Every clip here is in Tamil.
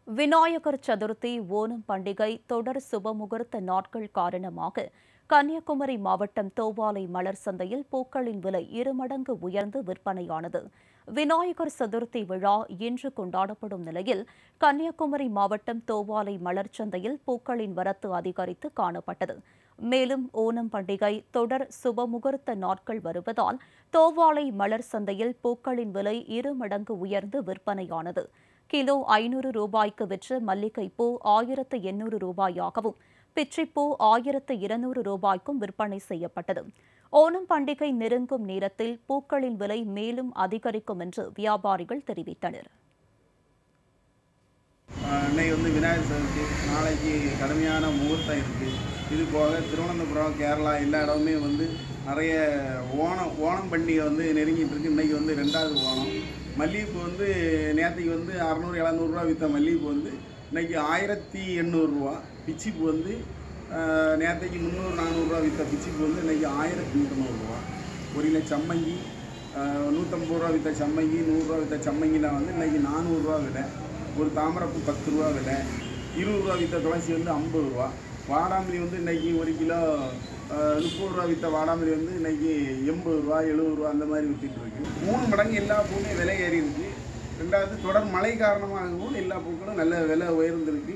விநாயகர் சதுர்த்தி ஓணம் பண்டிகை தொடர் சுபமுகூர்த்த நாட்கள் காரணமாக கன்னியாகுமரி மாவட்டம் தோவாலை மலர் சந்தையில் பூக்களின் விலை இருமடங்கு உயர்ந்து விற்பனையானது விநாயகர் சதுர்த்தி விழா இன்று கொண்டாடப்படும் நிலையில் கன்னியாகுமரி மாவட்டம் தோவாலை மலர் சந்தையில் பூக்களின் வரத்து அதிகரித்து காணப்பட்டது மேலும் ஓணம் பண்டிகை தொடர் சுபமுகூர்த்த நாட்கள் வருவதால் தோவாலை மலர் சந்தையில் பூக்களின் விலை இரு மடங்கு உயர்ந்து விற்பனையானது கிலோ ஐநூறு ரூபாய்க்கு விற்ற மல்லிகைப்பூ ஆயிரத்து எண்ணூறு ரூபாயாகவும் பிச்சிப்பூ ஆயிரத்து இருநூறு ரூபாய்க்கும் விற்பனை செய்யப்பட்டது ஓணம் பண்டிகை நெருங்கும் நேரத்தில் பூக்களின் விலை மேலும் அதிகரிக்கும் என்று வியாபாரிகள் தெரிவித்தனர் ஆஹ் இன்னைக்கு வந்து விநாயகர் சதுர்த்தி நாளைக்கு கடுமையான முகூர்த்தம் இருக்குது இது போக திருவனந்தபுரம் கேரளா எல்லா இடமுமே வந்து நிறைய ஓணம் ஓணம் பண்டிகை வந்து நெருங்கிட்டு இருக்கு இன்னைக்கு வந்து ரெண்டாவது ஓணம் மல்லிகைப்பூ வந்து நேற்றுக்கு வந்து அறநூறு எழுநூறுவா விற்ற மல்லிகைப்பூ வந்து இன்னைக்கு ஆயிரத்தி எண்ணூறுரூவா பிச்சிப்பூ வந்து ஆஹ் நேத்தைக்கு முந்நூறு நானூறுரூவா விற்ற பிச்சிப்பூ வந்து இன்னைக்கு ஆயிரத்தி நூற்றம்பதுரூவா ஒரு கிலோ சம்மங்கி ஆஹ் நூற்றம்பது ரூபா விற்ற சம்மங்கி நூறுரூவா விற்ற சம்மங்கிலாம் வந்து இன்னைக்கு நானூறுரூவா விலை ஒரு தாமரைப்பூ பத்து ரூபா விலை இருபது ரூபா விற்ற துளசி வந்து ஐம்பது ரூபா வாடாமல்லி வந்து இன்னைக்கு ஒரு கிலோ ஆஹ், முப்பது ரூபா விற்ற வாடாமல்லி வந்து இன்னைக்கு எண்பது ரூபா எழுபது ரூபா அந்த மாதிரி விற்றுட்டு இருக்கு மூணு மடங்கு எல்லா பூவுமே விலை ஏறி இருக்கு ரெண்டாவது தொடர் மழை காரணமாகவும் எல்லா பூக்களும் நல்ல விலை உயர்ந்திருக்கு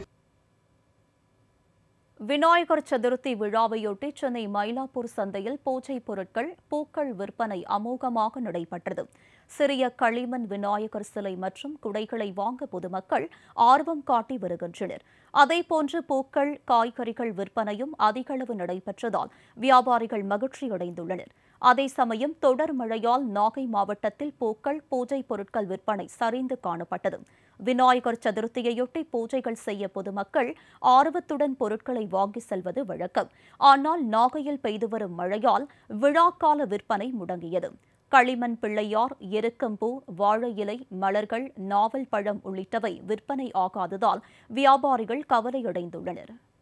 விநாயகர் சதுர்த்தி விழாவையொட்டி சென்னை மயிலாப்பூர் சந்தையில் பூஜை பொருட்கள் பூக்கள் விற்பனை அமோகமாக நடைபெற்றது சிறிய களிமண் விநாயகர் சிலை மற்றும் குடைகளை வாங்க பொதுமக்கள் ஆர்வம் காட்டி வருகின்றனர் அதேபோன்று பூக்கள் காய்கறிகள் விற்பனையும் அதிகளவு நடைபெற்றதால் வியாபாரிகள் மகிழ்ச்சியடைந்துள்ளனர் அதே சமயம் தொடர் மழையால் நாகை மாவட்டத்தில் பூக்கள் பூஜை பொருட்கள் விற்பனை சரிந்து காணப்பட்டது விநாயகர் சதுர்த்தியையொட்டி பூஜைகள் செய்ய பொதுமக்கள் ஆர்வத்துடன் பொருட்களை வாங்கி செல்வது வழக்கம் ஆனால் நாகையில் பெய்து வரும் மழையால் விழாக்கால விற்பனை முடங்கியது களிமண் பிள்ளையார் எருக்கம்பூ வாழை இலை மலர்கள் நாவல் பழம் உள்ளிட்டவை விற்பனை ஆகாததால் வியாபாரிகள் கவலையடைந்துள்ளனர்